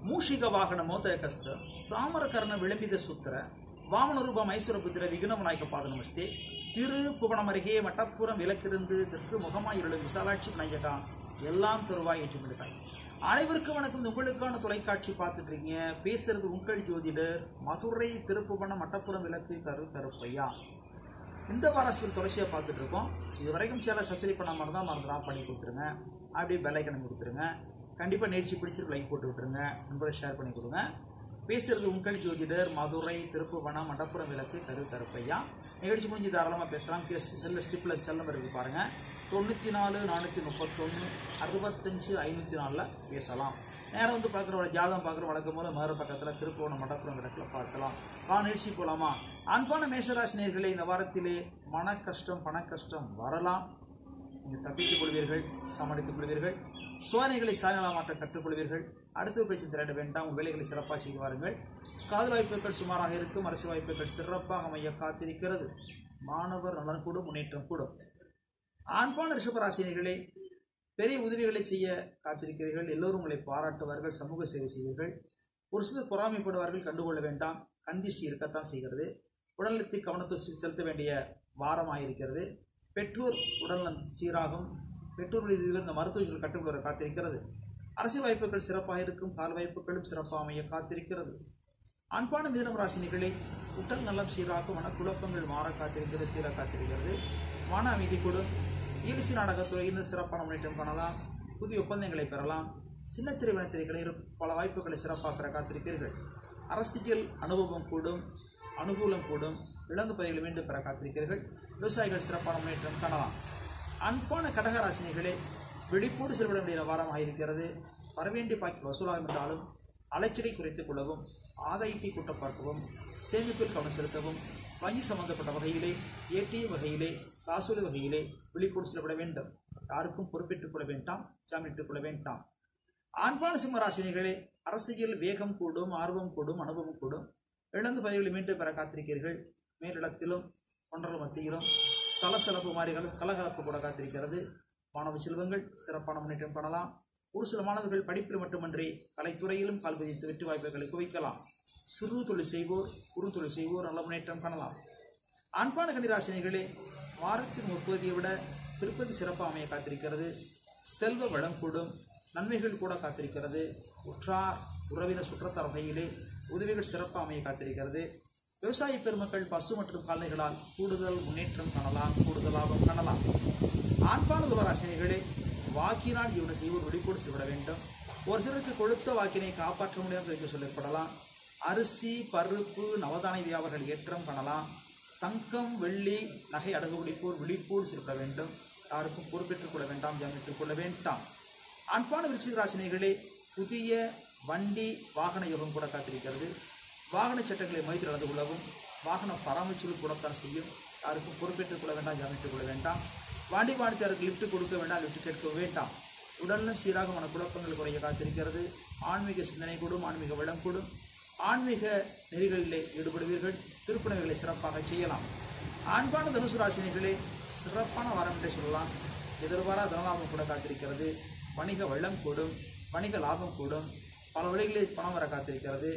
ಮೂಷಿಕ ವಾಹನ ಮೋದಕಸ್ಥ ಸಾಮರಕರ್ಣ ವಿಳಂಬಿದ ಸೂತ್ರ வாமன ரூபம் ஐஸ்வர புத்திர விக்னமநாயக பாத நமஸ்தே திரு புவனம் அருகே மட்டப்புறம் விலக்கிருந்து தெற்கு முகமாய் இருளும் விசாலாட்சி நாயகா எல்லாம் தருவாய் என்று விடுத்தாய் அனைவருக்கும் வணக்கம் இது உங்களுக்கான தொலைக்காட்சி பார்த்துட்டு இருக்கீங்க பேசுறது உங்கள் ஜோதிடர் மதுரை திருப்புவனம் மட்டப்புறம் விளக்கு கரு கருப்பையா இந்த வாராசியில் தொடர்ச்சியாக பார்த்துட்டு இருக்கோம் இது வரைக்கும் சேனலை சப்ஸ்கிரைப் பண்ணாமல் இருந்தால் மறந்துடாம பண்ணி கொடுத்துருங்க அப்படியே பெல்லைக்கனை கொடுத்துருங்க கண்டிப்பாக நேர்ச்சி பிடிச்சிருக்கு லைக் போட்டு விட்டுருங்க நண்பரை ஷேர் பண்ணி கொடுங்க பேசுறது உங்கள் ஜோதிடர் மதுரை திருப்புவனம் மண்டபுரம் விளக்கு கரு கருப்பையா நிகழ்ச்சி முடிஞ்சு தாராளமாக பேசலாம் கே செல்ல ஸ்டிப்பில் செல்ல இருக்கு பாருங்கள் தொண்ணூற்றி நாலு நானூற்றி முப்பத்தொன்று அறுபத்தஞ்சு ஐநூற்றி நாலில் பேசலாம் நேரம் வந்து பார்க்குறவங்க ஜாதகம் பார்க்குற வழக்கம் போல மேற பக்கத்தில் திருப்புவனம் மண்டபுரம் விளக்கில் பார்க்கலாம் வா நிகழ்ச்சி போகலாமா அன்பான மேஷராசினியர்களே இந்த வாரத்திலே மன கஷ்டம் பண கஷ்டம் வரலாம் நீங்கள் தப்பித்துக் கொள்வீர்கள் சமாளித்துக் கொள்வீர்கள் சோதனைகளை சாதனமாற்ற கற்றுக்கொள்வீர்கள் அடுத்த பேச்சு திரட்ட வேண்டாம் உங்கள் வேலைகளை சிறப்பாக செய்து வாருங்கள் காதல் வாய்ப்புகள் சுமாராக இருக்கும் அரசு வாய்ப்புகள் சிறப்பாக அமைய காத்திருக்கிறது மாணவர் நலன் கூடும் முன்னேற்றம் கூடும் ஆண்பான ரிஷபராசினிகளே பெரிய உதவிகளை செய்ய காத்திருக்கிறீர்கள் எல்லோரும் உங்களை பாராட்டுவார்கள் சமூக சேவை செய்வீர்கள் ஒரு சிலர் பொறாமைப்படுவார்கள் கண்டுகொள்ள வேண்டாம் கண்டிஷ்டி இருக்கத்தான் செய்கிறது உடல்நலத்தை கவனத்தை செ- செலுத்த வேண்டிய வாரமாக இருக்கிறது பெற்றோர் உடல்நலம் சீராகும் பெற்றோர்கள் இருந்த மருத்துவர்கள் கட்டுக்கொள்ள காத்திருக்கிறது அரசு வாய்ப்புகள் சிறப்பாக இருக்கும் கால் வாய்ப்புகளும் சிறப்பாக அமைய காத்திருக்கிறது அன்பான மிதனம் ராசினிகளே உடல் நலம் சீராகும் மனக்குழப்பங்கள் மாற காத்திருக்கிறது தீர காத்திருக்கிறது மன அமைதி கொடும் ஈலிசி நாடகத்துறையில் சிறப்பான முன்னேற்றம் காணலாம் புதிய ஒப்பந்தங்களை பெறலாம் சின்ன திரைவனத்திரைகளில் பல வாய்ப்புகளை சிறப்பாக பெற காத்திருக்கிறீர்கள் அரசியல் அனுபவம் கூடும் அனுகூலம் கூடும் இழந்து பயிர்கள் மீண்டும் பெற காத்திருக்கிறீர்கள் விவசாயிகள் சிறப்பான முன்னேற்றம் காணலாம் அன்பான கடகராசினிகளே வெடிப்போடு செல்விட வேண்டிய வாரமாக இருக்கிறது வரவேண்டிய பாக்கி வசூலாகும் என்றாலும் அலைச்சலை குறைத்துக் கொள்ளவும் ஆதாயத்தை கூட்ட பார்க்கவும் சேமிப்பில் கவனம் செலுத்தவும் வங்கி சம்பந்தப்பட்ட வகையிலே ஏடிஎம் வகையிலே காசோலை வகையிலே விழிப்போடு செல்லப்பட வேண்டும் யாருக்கும் பொறுப்பேற்றுக் கொள்ள வேண்டாம் ஜாமீனிட்டுக் கொள்ள வேண்டாம் ஆண்பான சிம்மராசினிகளே அரசியல் வேகம் கூடும் ஆர்வம் கூடும் அனுபவம் கூடும் இழந்த பதவிகளை மீண்டும் பெற காத்திருக்கிறீர்கள் மேலிடத்திலும் ஒன்றரை மத்தியிலும் சலசலப்பு மாறி கல- கலகலப்பு கூட காத்திருக்கிறது மாணவ செல்வங்கள் சிறப்பான முன்னேற்றம் காணலாம் ஒரு சில மாணவர்கள் படிப்பில் மட்டுமன்றி கலைத்துறையிலும் கால் பதித்து வெற்றி வாய்ப்புகளை குவிக்கலாம் சிறு தொழில் செய்வோர் குறு தொழில் செய்வோர் நல்ல முன்னேற்றம் காணலாம் அன்பான கன்னிராசினிகளே வாரத்தின் முற்பகுதியை விட திருப்பதி சிறப்பாக அமைய காத்திருக்கிறது செல்வ வளம் கூடும் நன்மைகள் கூட காத்திருக்கிறது உற்றார் உறவினர் சுற்றத்தார் வகையிலே உதவிகள் சிறப்பாக அமைய காத்திருக்கிறது விவசாய பெருமக்கள் பசு மற்றும் கால்நடைகளால் கூடுதல் முன்னேற்றம் காணலாம் கூடுதல் லாபம் காணலாம் ஆண்பான துளராசினிகளே வாக்கினால் இவனை செய்வோர் வெளிப்போடு செய்விட வேண்டும் ஒரு சிலருக்கு கொடுத்த வாக்கினை காப்பாற்ற முடியாமல் வைக்க சொல்லப்படலாம் அரிசி பருப்பு நவதானிய வியாபாரிகள் ஏற்றம் காணலாம் தங்கம் வெள்ளி நகை அடகு பிடிப்போர் விழிப்போடு செயல்பட வேண்டும் யாருக்கும் பொறுப்பேற்றுக் கொள்ள வேண்டாம் ஜாமீட்டுக் கொள்ள வேண்டாம் அன்பான விருச்சிக ராசினிகளே புதிய வண்டி வாகன யோகம் கூட காத்திருக்கிறது வாகன சட்டங்களை மதித்து நடந்து கொள்ளவும் வாகன பராமரிச்சல் கூடத்தான் செய்யும் யாருக்கும் பொறுப்பேற்றுக் கொள்ள வேண்டாம் ஜாமீட்டுக் கொள்ள வேண்டாம் வாண்டி வாடிக்கையாருக்கு லிஃப்ட் கொடுக்க வேண்டாம் லிஃப்ட் கேட்க வேண்டாம் உடல்நலம் சீராக மன குழப்பங்கள் குறைய காத்திருக்கிறது ஆன்மீக சிந்தனை கூடும் ஆன்மீக வளம் கூடும் ஆன்மீக நெறிகளிலே ஈடுபடுவீர்கள் திருப்பணிகளை சிறப்பாக செய்யலாம் ஆண்பான தனுசு ராசினிகளே சிறப்பான வாரம் என்றே சொல்லலாம் எதிர்பாரா தனலாபம் கூட காத்திருக்கிறது வணிக வளம் கூடும் வணிக லாபம் கூடும் பல வழிகளில் பணம் வர காத்திருக்கிறது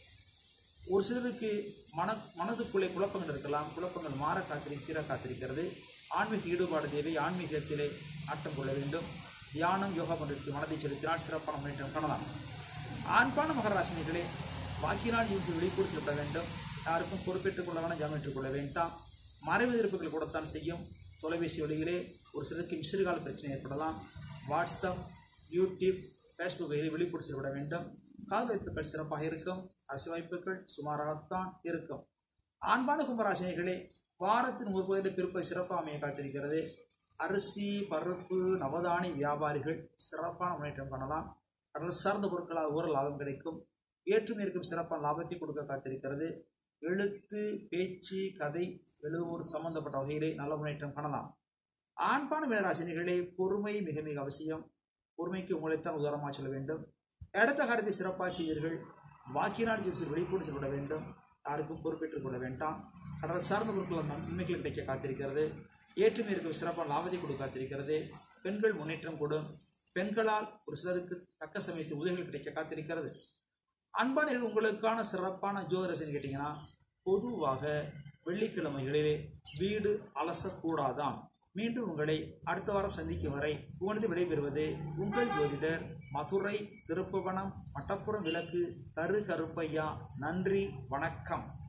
ஒரு சிலருக்கு மன மனதுக்குள்ளே குழப்பங்கள் இருக்கலாம் குழப்பங்கள் மாற காத்திருக்கிற காத்திருக்கிறது ஆன்மீக ஈடுபாடு தேவை ஆன்மீகத்திலே ஆட்டம் கொள்ள வேண்டும் தியானம் யோகா போன்றவற்றுக்கு மனதை செலுத்தினால் சிறப்பான முன்னேற்றம் காணலாம் ஆண்பான மகராசினிகளே வாக்கினால் யூசி வெளிப்பூர் செலுத்த வேண்டும் யாருக்கும் பொறுப்பேற்றுக் கொள்ள வேண்டாம் ஜாமீட்டுக் கொள்ள வேண்டாம் மறைவு எதிர்ப்புகள் கூடத்தான் செய்யும் தொலைபேசி வழியிலே ஒரு சிலருக்கு மிஸ்ரிகால பிரச்சனை ஏற்படலாம் வாட்ஸ்அப் யூடியூப் ஃபேஸ்புக் வகையில் வெளிப்பூர் செல்விட வேண்டும் கால் வாய்ப்புகள் சிறப்பாக இருக்கும் அரசு வாய்ப்புகள் சுமாராகத்தான் இருக்கும் ஆண்பான கும்பராசினிகளே வாரத்தின் ஒரு பகுதியில் பிற்பை சிறப்பாக அமைய காத்திருக்கிறது அரிசி பருப்பு நவதானி வியாபாரிகள் சிறப்பான முன்னேற்றம் காணலாம் கடல் சார்ந்த பொருட்களால் ஒரு லாபம் கிடைக்கும் ஏற்றுமை இருக்கும் சிறப்பான லாபத்தை கொடுக்க காத்திருக்கிறது எழுத்து பேச்சு கதை எழுவோர் சம்பந்தப்பட்ட வகையிலே நல்ல முன்னேற்றம் காணலாம் ஆண்பான மீனராசினிகளே பொறுமை மிக மிக அவசியம் பொறுமைக்கு உங்களைத்தான் உதாரணமாக சொல்ல வேண்டும் அடுத்த காரியத்தை சிறப்பாக செய்வீர்கள் வாக்கினால் ஜூசி வெளிப்பூடு செல்விட வேண்டும் யாருக்கும் பொறுப்பேற்றுக் கொள்ள வேண்டாம் கடல் சார்ந்த பொருட்கள் நன்மைகள் கிடைக்க காத்திருக்கிறது ஏற்றுமை இருக்கும் சிறப்பான லாபத்தை கொடுக்க காத்திருக்கிறது பெண்கள் முன்னேற்றம் கூடும் பெண்களால் ஒரு சிலருக்கு தக்க சமயத்தில் உதவிகள் கிடைக்க காத்திருக்கிறது அன்பானில் உங்களுக்கான சிறப்பான ஜோதிரசன் கேட்டிங்கன்னா பொதுவாக வெள்ளிக்கிழமைகளிலே வீடு அலசக்கூடாதாம் மீண்டும் உங்களை அடுத்த வாரம் சந்திக்கும் வரை உங்களது விடைபெறுவது உங்கள் ஜோதிடர் மதுரை திருப்புவனம் மட்டப்புறம் விளக்கு கரு கருப்பையா நன்றி வணக்கம்